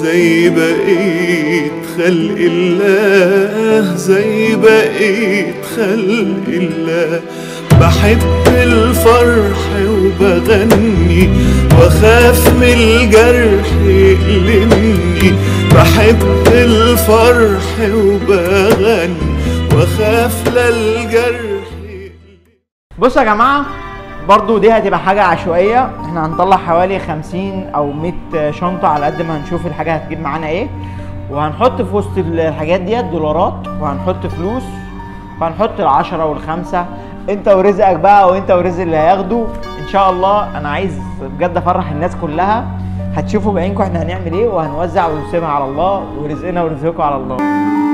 زي بقيت خلق الله زي بقيت خلق الله بحب الفرح وبغني واخاف من الجرح يألمني بحب الفرح وبغني واخاف للجرح بصوا يا جماعه برضو دي هتبقى حاجة عشوائية احنا هنطلع حوالي 50 او 100 شنطة على قد ما هنشوف الحاجة هتجيب معانا ايه وهنحط في وسط الحاجات ديت دولارات وهنحط فلوس وهنحط العشرة والخمسة انت ورزقك بقى وانت ورزق اللي هياخده ان شاء الله انا عايز بجد افرح الناس كلها هتشوفوا بعينكم احنا هنعمل ايه وهنوزع ونسيبها على الله ورزقنا ورزقكم على الله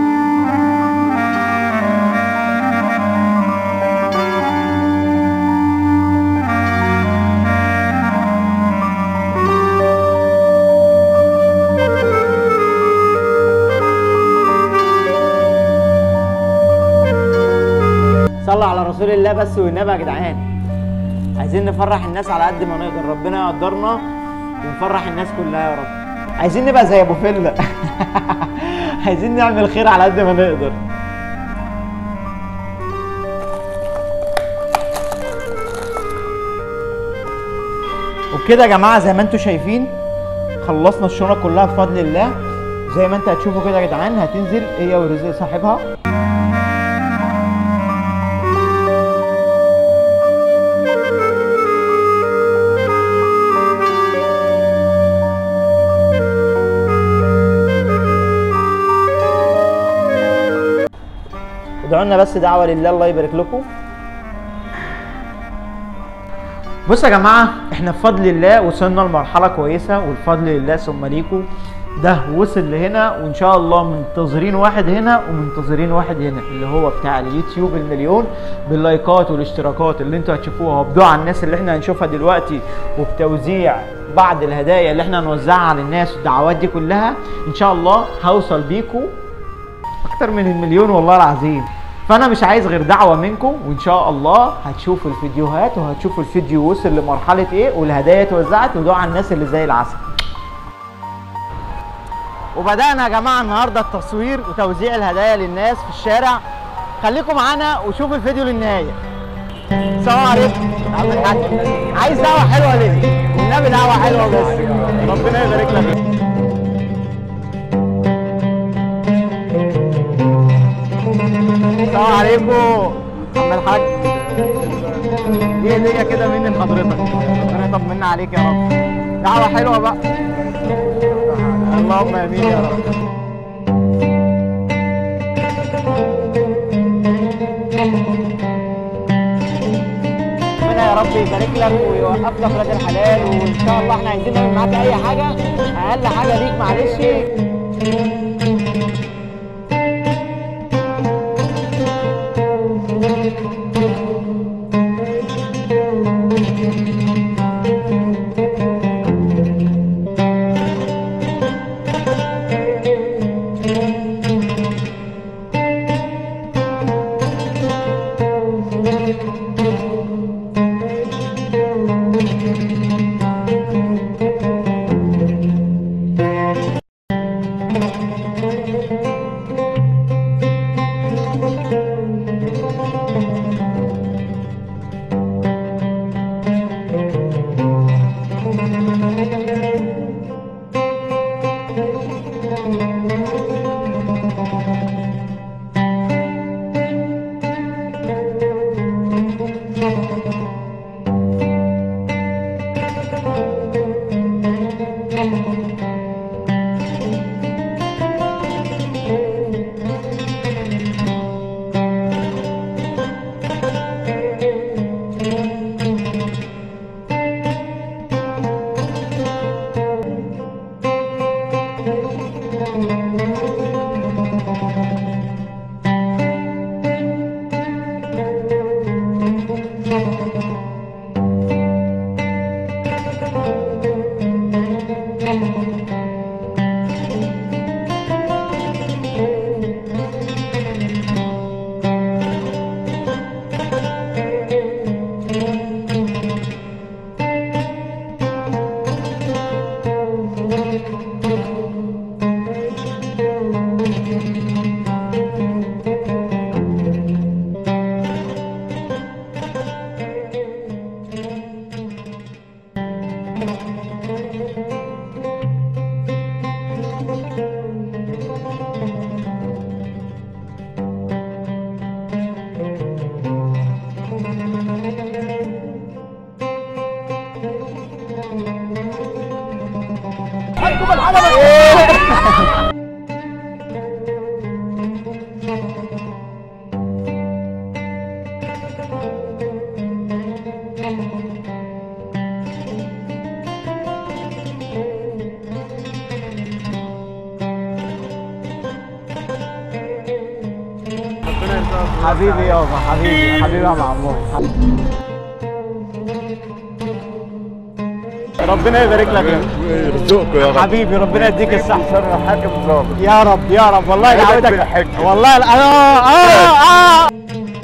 صلى على رسول الله بس والنبي يا جدعان عايزين نفرح الناس على قد ما نقدر ربنا يقدرنا ونفرح الناس كلها يا رب عايزين نبقى زي ابو فله عايزين نعمل خير على قد ما نقدر وبكده يا جماعه زي ما انتم شايفين خلصنا الشنط كلها بفضل الله زي ما انت هتشوفوا كده يا جدعان هتنزل هي ورزق صاحبها ادعوا لنا بس دعوه لله الله يبارك لكم بص يا جماعه احنا بفضل الله وصلنا لمرحله كويسه والفضل لله ثم ليكم ده وصل لهنا وان شاء الله منتظرين واحد هنا ومنتظرين واحد هنا اللي هو بتاع اليوتيوب المليون باللايكات والاشتراكات اللي انتوا هتشوفوها وبدعاء الناس اللي احنا هنشوفها دلوقتي وبتوزيع بعض الهدايا اللي احنا هنوزعها على الناس والدعوات دي كلها ان شاء الله هوصل بيكم اكتر من المليون والله العظيم فانا مش عايز غير دعوه منكم وان شاء الله هتشوفوا الفيديوهات وهتشوفوا الفيديو وصل لمرحله ايه والهدايا اتوزعت ودعاء الناس اللي زي العسل وبدانا يا جماعه النهارده التصوير وتوزيع الهدايا للناس في الشارع خليكم معانا وشوفوا الفيديو للنهايه السلام عليكم عم الحاج عايز دعوه حلوه ليه والنبي دعوه حلوه بس ربنا يبارك لك السلام عليكم عم الحاج دي هديه كده مني لحضرتك ربنا يطمنا عليك يا رب دعوه حلوه بقى اللهم امين يا رب ربنا يا رب يبارك لك ويوقف لك ولاد الحلال وان شاء الله احنا عايزين نعمل معاك اي حاجه اقل حاجه ليك معلش حبيبي يابا حبيبي حبيبي يا معمور ربنا يبارك لك يا يرزقكم يا رب حبيبي ربنا يديك الصحة شر حاكم ظابط يا رب يا رب والله عيدك دعوتك بالحج. والله ال- اه اه اه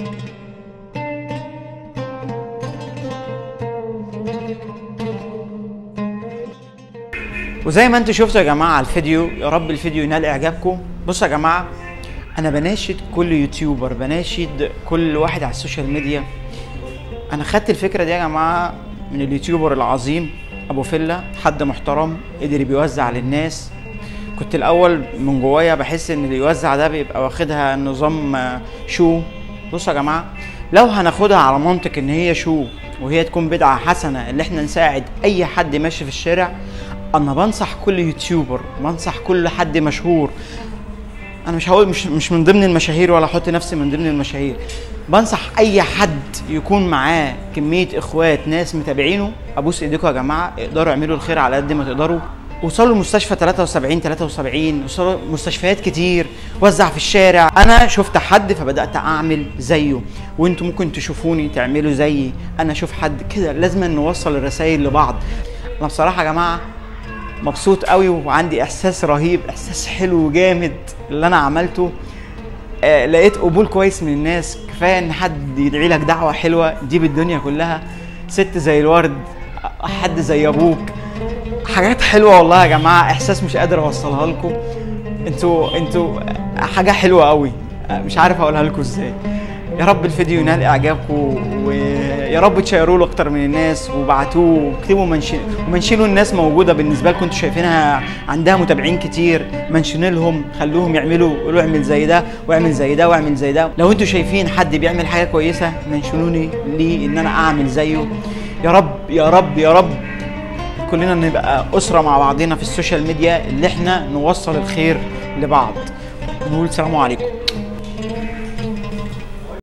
وزي ما انتم شفتوا يا جماعه على الفيديو يا رب الفيديو ينال اعجابكم بصوا يا جماعه انا بناشد كل يوتيوبر بناشد كل واحد على السوشيال ميديا انا خدت الفكره دي يا جماعه من اليوتيوبر العظيم ابو فيلا حد محترم قدر بيوزع للناس كنت الاول من جوايا بحس ان اللي يوزع ده بيبقى واخدها نظام آه، شو بصوا يا جماعه لو هناخدها على منطق ان هي شو وهي تكون بدعه حسنه اللي احنا نساعد اي حد ماشي في الشارع انا بنصح كل يوتيوبر بنصح كل حد مشهور انا مش هقول مش مش من ضمن المشاهير ولا احط نفسي من ضمن المشاهير بنصح اي حد يكون معاه كميه اخوات ناس متابعينه ابوس ايديكم يا جماعه اقدروا اعملوا الخير على قد ما تقدروا وصلوا المستشفى 73 73 وصلوا مستشفيات كتير وزع في الشارع انا شفت حد فبدات اعمل زيه وانتم ممكن تشوفوني تعملوا زيي انا اشوف حد كده لازم نوصل الرسائل لبعض انا بصراحه يا جماعه مبسوط قوي وعندي احساس رهيب احساس حلو جامد اللي انا عملته آه لقيت قبول كويس من الناس كفايه ان حد يدعي لك دعوه حلوه دي بالدنيا كلها ست زي الورد آه، حد زي ابوك حاجات حلوه والله يا جماعه احساس مش قادر اوصلها لكم انتوا انتوا حاجه حلوه قوي آه، مش عارف اقولها لكم ازاي يا رب الفيديو ينال اعجابكم ويا رب تشيروه لاكتر من الناس وبعتوه واكتبوا منشن ومنشنوا الناس موجوده بالنسبه لكم انتوا شايفينها عندها متابعين كتير منشنوا لهم خلوهم يعملوا قولوا اعمل زي ده واعمل زي ده واعمل زي ده لو انتوا شايفين حد بيعمل حاجه كويسه منشنوني ليه ان انا اعمل زيه يا رب يا رب يا رب كلنا نبقى اسره مع بعضنا في السوشيال ميديا اللي احنا نوصل الخير لبعض نقول سلام عليكم